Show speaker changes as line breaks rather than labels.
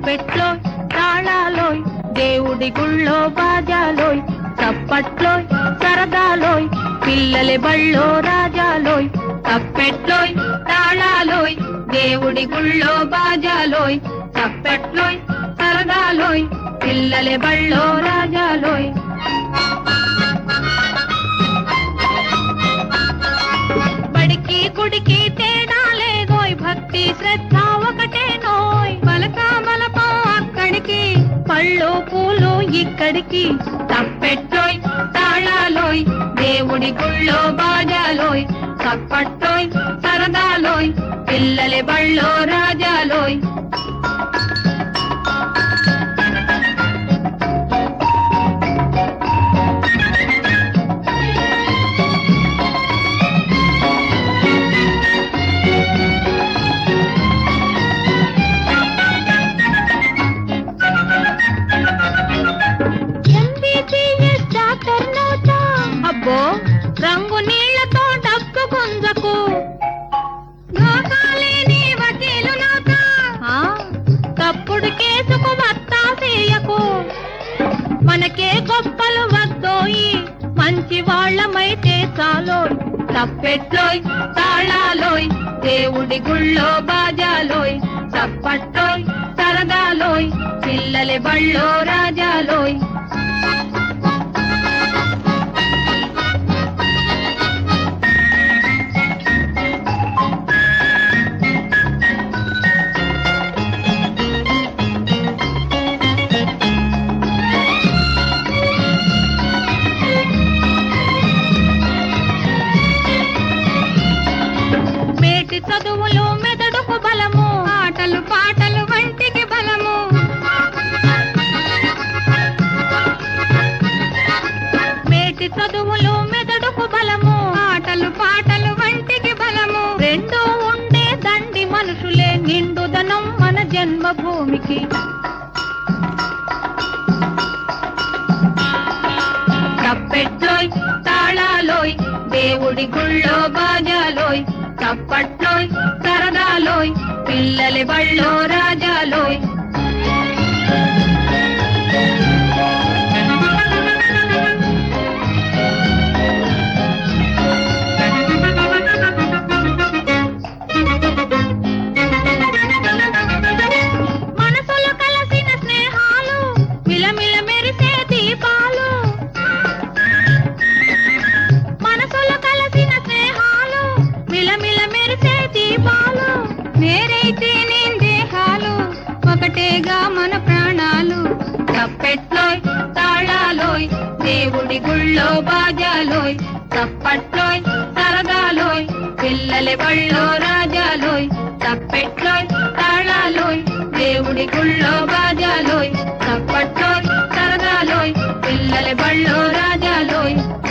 తప్పెట్లోయ్ తాళాలోయ్ దేవుడి గుళ్ళో బాజాలోయ్ తప్పట్లోయ్ సరదాలోయ్ పిల్లల బళ్ళో రాజాలోయ్ తప్పెట్లోయ్ తాళాలోయ్ దేవుడి గుళ్ళో బాజాలోయ్ తప్పెట్లోయ్ సరదాలోయ్ పిల్లల బళ్ళో రాజాలోయ్ బడికి గుడికి తేడా లేదోయ్ భక్తి శ్రద్ధ ఒకటే నోయ్ బలక బలపో అక్కడికి పళ్ళు పూలు ఇక్కడికి తప్పెట్టోయ్ తాళాలోయ్ దేవుడి గుళ్ళో బాజాలోయ్ తప్పట్టోయ్ సరదాలోయ్ పిల్లల బళ్ళో రాజాలోయ్ ఎంబీబీఎస్ డాక్టర్ నోటా అబ్బో రంగు నీళ్లతో డబ్బు గుంజకు ధోకాలేని వకీలు నోట తప్పుడు కేసుకు వత్తా చేయకు మనకే గొప్పలు వద్దోయి మంచి వాళ్ళమైతే చాలోయ్ తప్పెట్లోయ్ తాళాలోయ్ దేవుడి గుళ్ళో బాజాలోయ్ తప్పట్టోయ్ సరదాలోయ్ పిల్లల బళ్ళో రాజాలోయ్ మేటి చదువులు మెదడుకు బలము ఆటలు పాటలు వంటికి బలము మేటి చదువులు మెదడుకు బలము ఆటలు పాటలు వంటికి బలము రెండు ఉండే దండి మనుషులే నిండుదనం మన జన్మభూమికి తప్పెట్లోయ్ తాళాలోయ్ దేవుడి గుళ్ళో బాజాలోయ్ తప్పట్లోయ్ సరదాలోయ్ పిల్లల బళ్ళో రాజాలోయ్ మనసులు కలసిన స్నేహాలు మిలమిల మెరిసే దీపాలు మనసులు కలసిన స్నేహాలు మిలమిల మెరిసే దీపాలు నేరైతే నేను దేహాలు ఒకటేగా మన ప్రాణాలు తప్పెట్లోయ్ తాళాలోయ్ దేవుడి గుళ్ళో బాజాలోయ్ తప్పట్లోయ్ సరదాలోయ్ పిల్లల బళ్ళో రాజాలోయ్ తప్పెట్లోయ్ తాళాలోయ్ దేవుడి గుళ్ళో బాజాలోయ్ తప్పట్లోయ్ సరదాలోయ్ పిల్లల బళ్ళో రాజాలోయ్